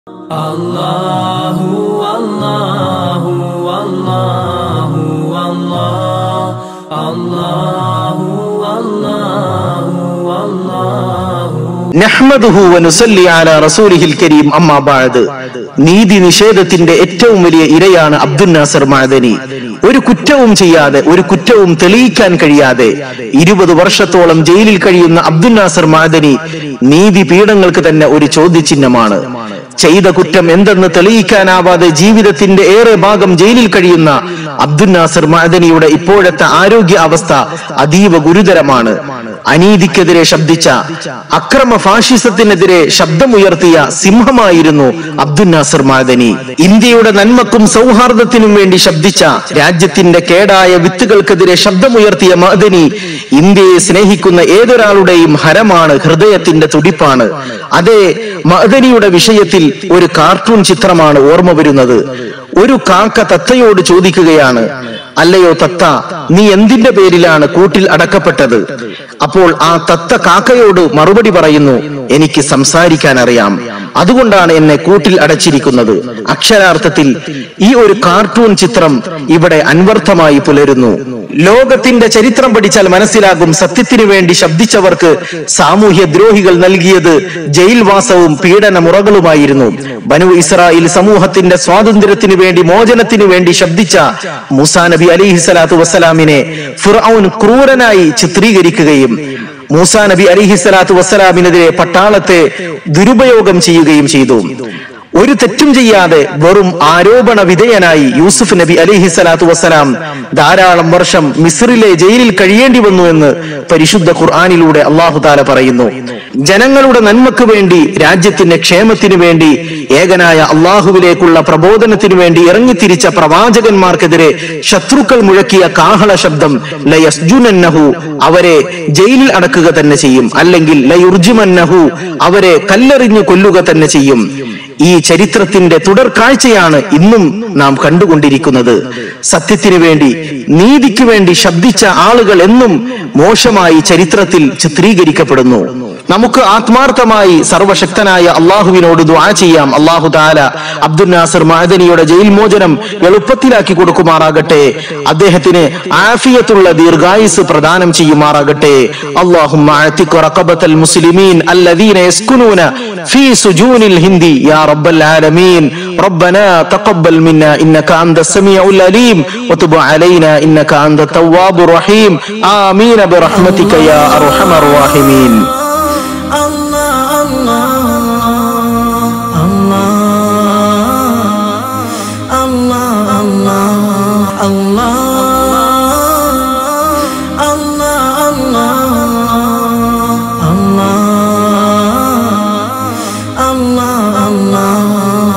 അല്ലാഹു അല്ലാഹു അല്ലാഹു അല്ലാഹു അല്ലാഹു അല്ലാഹു നഹ്മദുഹു വനുസല്ലി അലാ റസൂലിഹിൽ കരീം അമ്മാ ബഅദ് നീതി നിഷേധത്തിന്റെ ഏറ്റവും വലിയ ഇരയാണ് അബ്ദുൽ നാസർ മഅദനി ഒരു കുറ്റവും ചെയ്യാതെ ഒരു കുറ്റവും തെളിയിക്കാൻ കഴിയാതെ ഇരുപത് വർഷത്തോളം ജയിലിൽ കഴിയുന്ന അബ്ദുൽ നാസർ മഅദനി നീതി പീഠങ്ങൾക്ക് തന്നെ ഒരു ചോദ്യചിഹ്നമാണ് ചെയ്ത കുറ്റം എന്തെന്ന് തെളിയിക്കാനാവാതെ ജീവിതത്തിന്റെ ഏറെ ഭാഗം ജയിലിൽ കഴിയുന്ന അബ്ദുൽ നാസർ മഅദനിയുടെ ഇപ്പോഴത്തെ ആരോഗ്യ അവസ്ഥ അതീവ ഗുരുതരമാണ് അനീതിക്കെതിരെ ശബ്ദിച്ച അക്രമ ഫാഷിസത്തിനെതിരെ ശബ്ദമുയർത്തിയ സിംഹമായിരുന്നു അബ്ദുൽ നാസർ മാദനി ഇന്ത്യയുടെ നന്മക്കും സൗഹാർദ്ദത്തിനും വേണ്ടി ശബ്ദിച്ച രാജ്യത്തിന്റെ കേടായ വിത്തുകൾക്കെതിരെ ശബ്ദമുയർത്തിയ മാദനി ഇന്ത്യയെ സ്നേഹിക്കുന്ന ഏതൊരാളുടെയും ഹരമാണ് ഹൃദയത്തിന്റെ തുടിപ്പാണ് അതേ മഅദനിയുടെ വിഷയത്തിൽ ഒരു കാർട്ടൂൺ ചിത്രമാണ് ഓർമ്മ വരുന്നത് ഒരു കാക്ക തത്തയോട് ചോദിക്കുകയാണ് അല്ലയോ തത്ത നീ എന്തിന്റെ പേരിലാണ് കൂട്ടിൽ അടക്കപ്പെട്ടത് അപ്പോൾ ആ തത്ത കാക്കയോട് മറുപടി പറയുന്നു എനിക്ക് സംസാരിക്കാൻ അറിയാം അതുകൊണ്ടാണ് എന്നെ കൂട്ടിൽ അടച്ചിരിക്കുന്നത് അക്ഷരാർത്ഥത്തിൽ ഈ ഒരു കാർട്ടൂൺ ചിത്രം ഇവിടെ അൻവർത്ഥമായി പുലരുന്നു ലോകത്തിന്റെ ചരിത്രം പഠിച്ചാൽ മനസ്സിലാകും സത്യത്തിനു വേണ്ടി ശബ്ദിച്ചവർക്ക് സാമൂഹ്യ ദ്രോഹികൾ നൽകിയത് ജയിൽവാസവും പീഡന മുറകളുമായിരുന്നു ബനു ഇസ്രായേൽ സമൂഹത്തിന്റെ സ്വാതന്ത്ര്യത്തിനു വേണ്ടി മോചനത്തിനു വേണ്ടി ശബ്ദിച്ച മൂസാ നബി അലിഹി സ്വലാത്തു വസ്സലാമിനെ ഫിർഔൻ ക്രൂരനായി ചിത്രീകരിക്കുകയും മൂസാ നബി അലിഹി സ്വലാത്തു വസ്സലാമിനെതിരെ പട്ടാളത്തെ ദുരുപയോഗം ചെയ്യുകയും ചെയ്തു ഒരു തെറ്റും ചെയ്യാതെ വെറും ആരോപണ വിധേയനായി യൂസുഫ് നബി അലിഹി സ്വലാത്തു വസ്സലാം ധാരാളം വർഷം മിസ്രിലെ ജയിലിൽ കഴിയേണ്ടി വന്നു എന്ന് പരിശുദ്ധ ഖുർആാനിലൂടെ അള്ളാഹു താല പറയുന്നു ജനങ്ങളുടെ നന്മക്ക് വേണ്ടി രാജ്യത്തിന്റെ ക്ഷേമത്തിനു വേണ്ടി ഏകനായ അള്ളാഹുവിലേക്കുള്ള പ്രബോധനത്തിനു വേണ്ടി ഇറങ്ങിത്തിരിച്ച പ്രവാചകന്മാർക്കെതിരെ ശത്രുക്കൾ മുഴക്കിയ കാഹള ശബ്ദം ലയസ്ജുനന്നഹു അവരെ ജയിലിൽ അടക്കുക തന്നെ ചെയ്യും അല്ലെങ്കിൽ ലയുർജുമന്നഹു അവരെ കല്ലെറിഞ്ഞു കൊല്ലുക തന്നെ ചെയ്യും ഈ ചരിത്രത്തിന്റെ തുടർ കാഴ്ചയാണ് ഇന്നും നാം കണ്ടുകൊണ്ടിരിക്കുന്നത് സത്യത്തിനു വേണ്ടി നീതിക്ക് വേണ്ടി ശബ്ദിച്ച ആളുകൾ എന്നും മോശമായി ചരിത്രത്തിൽ ചിത്രീകരിക്കപ്പെടുന്നു നമുക്ക് ആത്മാർത്ഥമായി സർവശക്തനായ അള്ളാഹുവിനോട് ദുആ ചെയ്യാം അള്ളാഹു താല അബ്ദുൽ നാസർ മഅദനിയുടെ ജയിൽ മോചനം എളുപ്പത്തിലാക്കി കൊടുക്കുമാറാകട്ടെ അദ്ദേഹത്തിന് ആഫിയത്തുള്ള ദീർഘായുസ് പ്രദാനം ചെയ്യുമാറാകട്ടെ اللهم اعتق رقبة المسلمين الذين يسكنون في سجون الهند يا رب العالمين ربنا تقبل منا انك انت السميع العليم وتب علينا انك انت التواب الرحيم امين برحمتك يا ارحم الراحمين Allah Allah Allah Allah Allah Allah